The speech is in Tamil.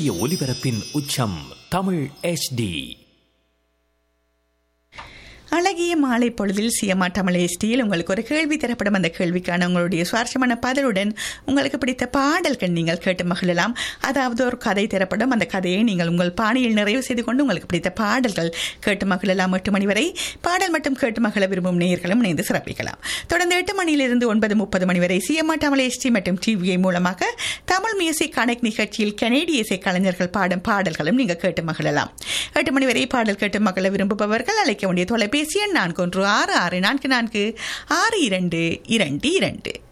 சூரிய ஒளிபரப்பின் உச்சம் தமிழ் HD அழகிய மாலை பொழுதில் சியமா தமிழ் எஸ்டியில் உங்களுக்கு ஒரு கேள்வி தரப்படும் அந்த கேள்விக்கான உங்களுடைய சுவாரஸ்யமான பதிலுடன் உங்களுக்கு பிடித்த பாடல்கள் நீங்கள் கேட்டு மகிழலாம் அதாவது ஒரு கதை தரப்படும் அந்த கதையை நீங்கள் உங்கள் பாணியில் நிறைவு செய்து கொண்டு உங்களுக்கு பிடித்த பாடல்கள் கேட்டு மகிழலாம் எட்டு மணி வரை பாடல் மட்டும் கேட்டு மகிழ விரும்பும் நேயர்களும் இணைந்து சிறப்பிக்கலாம் தொடர்ந்து எட்டு மணியிலிருந்து ஒன்பது முப்பது மணி வரை சிஎம்ஆ தமிழ் எஸ்டி மற்றும் டிவிஐ மூலமாக தமிழ் மியூசிக் கனெக்ட் நிகழ்ச்சியில் கனேடிய இசை கலைஞர்கள் பாடும் பாடல்களும் நீங்கள் கேட்டு மகிழலாம் எட்டு மணி வரை பாடல் கேட்டு மகிழ விரும்புபவர்கள் அழைக்க வேண்டிய தொலைபேசி எண் நான்கு ஒன்று ஆறு ஆறு நான்கு நான்கு ஆறு இரண்டு இரண்டு இரண்டு